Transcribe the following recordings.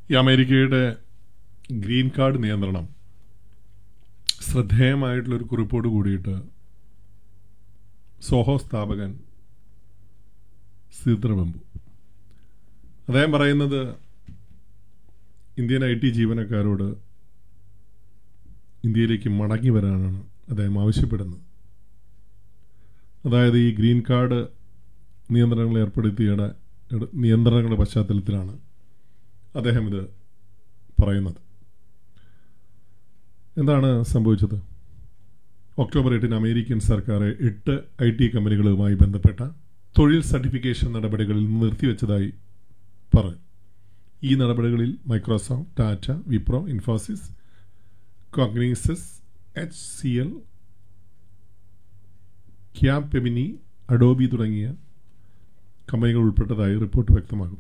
ഈ അമേരിക്കയുടെ green card നിയന്ത്രണം ശ്രദ്ധേയമായിട്ടുള്ളൊരു കുറിപ്പോട് കൂടിയിട്ട് സോഹോ സ്ഥാപകൻ സീതർബംബു അദ്ദേഹം പറയുന്നത് ഇന്ത്യൻ ഐ ടി ജീവനക്കാരോട് ഇന്ത്യയിലേക്ക് മടങ്ങി വരാനാണ് അദ്ദേഹം ആവശ്യപ്പെടുന്നത് അതായത് ഈ ഗ്രീൻ കാർഡ് നിയന്ത്രണങ്ങൾ ഏർപ്പെടുത്തിയുടെ നിയന്ത്രണങ്ങളുടെ പശ്ചാത്തലത്തിലാണ് അദ്ദേഹം ഇത് പറയുന്നത് എന്താണ് സംഭവിച്ചത് ഒക്ടോബർ എട്ടിന് അമേരിക്കൻ സർക്കാർ എട്ട് ഐ ടി കമ്പനികളുമായി ബന്ധപ്പെട്ട തൊഴിൽ സർട്ടിഫിക്കേഷൻ നടപടികളിൽ നിർത്തിവെച്ചതായി പറഞ്ഞു ഈ നടപടികളിൽ Microsoft Tata Wipro Infosys Cognizant H C L Capgemini Adobe തുടങ്ങിയ കമ്പനികൾ ഉൾപ്പെട്ടതായി റിപ്പോർട്ട് വ്യക്തമാക്കുന്നു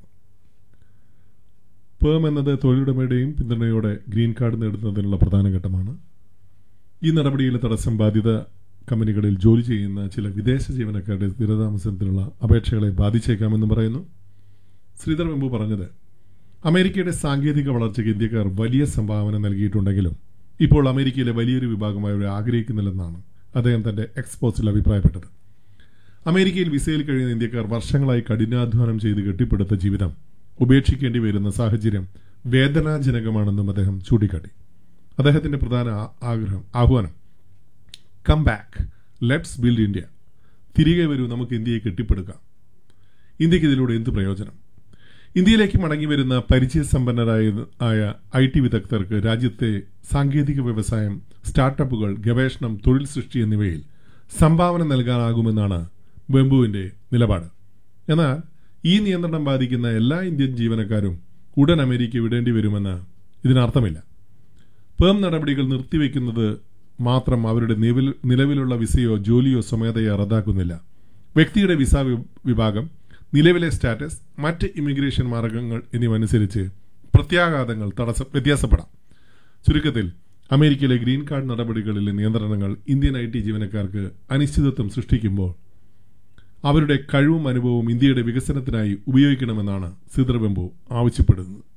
പേം എന്നത് തൊഴിലുടമയുടെയും പിന്തുണയോടെ ഗ്രീൻ കാർഡ് നേടുന്നതിനുള്ള പ്രധാന ഘട്ടമാണ് ഈ നടപടിയിലെ തടസ്സം ബാധിത കമ്പനികളിൽ ജോലി ചെയ്യുന്ന ചില വിദേശ ജീവനക്കാരുടെ സ്ഥിരതാമസത്തിനുള്ള അപേക്ഷകളെ ബാധിച്ചേക്കാമെന്ന് പറയുന്നു ശ്രീധർ വെമ്പു പറഞ്ഞത് അമേരിക്കയുടെ സാങ്കേതിക വളർച്ചയ്ക്ക് ഇന്ത്യക്കാർ വലിയ സംഭാവന നൽകിയിട്ടുണ്ടെങ്കിലും ഇപ്പോൾ അമേരിക്കയിലെ വലിയൊരു വിഭാഗമായവരെ ആഗ്രഹിക്കുന്നില്ലെന്നാണ് അദ്ദേഹം തന്റെ എക്സ്പോസിൽ അഭിപ്രായപ്പെട്ടത് അമേരിക്കയിൽ വിസയിൽ കഴിയുന്ന ഇന്ത്യക്കാർ വർഷങ്ങളായി കഠിനാധ്വാനം ചെയ്ത് കെട്ടിപ്പടുത്ത ജീവിതം ഉപേക്ഷിക്കേണ്ടി വരുന്ന സാഹചര്യം വേദനാജനകമാണെന്നും അദ്ദേഹം ചൂണ്ടിക്കാട്ടി അദ്ദേഹത്തിന്റെ പ്രധാന ആഗ്രഹം ആഹ്വാനം come back let's build India തിരികെ വരൂ നമുക്ക് ഇന്ത്യയെ കെട്ടിപ്പടുക്കാം ഇന്ത്യക്ക് ഇതിലൂടെ എന്ത് പ്രയോജനം ഇന്ത്യയിലേക്ക് മടങ്ങി വരുന്ന പരിചയസമ്പന്നരായ ആയ ഐ ടി വിദഗ്ധർക്ക് രാജ്യത്തെ സാങ്കേതിക വ്യവസായം സ്റ്റാർട്ടപ്പുകൾ ഗവേഷണം തൊഴിൽ സൃഷ്ടി എന്നിവയിൽ സംഭാവന നൽകാനാകുമെന്നാണ് ബംബുവിന്റെ നിലപാട് എന്നാൽ ഈ നിയന്ത്രണം ബാധിക്കുന്ന എല്ലാ ഇന്ത്യൻ ജീവനക്കാരും ഉടൻ അമേരിക്ക വിടേണ്ടി വരുമെന്ന് ഇതിനർത്ഥമില്ല പേം നടപടികൾ നിർത്തിവെക്കുന്നത് മാത്രം അവരുടെ നിലവിലുള്ള വിസയോ ജോലിയോ സ്വമേധയോ റദ്ദാക്കുന്നില്ല വ്യക്തിയുടെ വിസ വിഭാഗം നിലവിലെ സ്റ്റാറ്റസ് മറ്റ് ഇമിഗ്രേഷൻ മാർഗങ്ങൾ എന്നിവ അനുസരിച്ച് പ്രത്യാഘാതങ്ങൾ തടസ്സം വ്യത്യാസപ്പെടാം ചുരുക്കത്തിൽ അമേരിക്കയിലെ ഗ്രീൻ കാർഡ് നടപടികളിലെ നിയന്ത്രണങ്ങൾ ഇന്ത്യൻ ഐ ടി ജീവനക്കാർക്ക് അനിശ്ചിതത്വം സൃഷ്ടിക്കുമ്പോൾ അവരുടെ കഴിവും അനുഭവവും ഇന്ത്യയുടെ വികസനത്തിനായി ഉപയോഗിക്കണമെന്നാണ് സീതർബെമ്പു ആവശ്യപ്പെടുന്നത്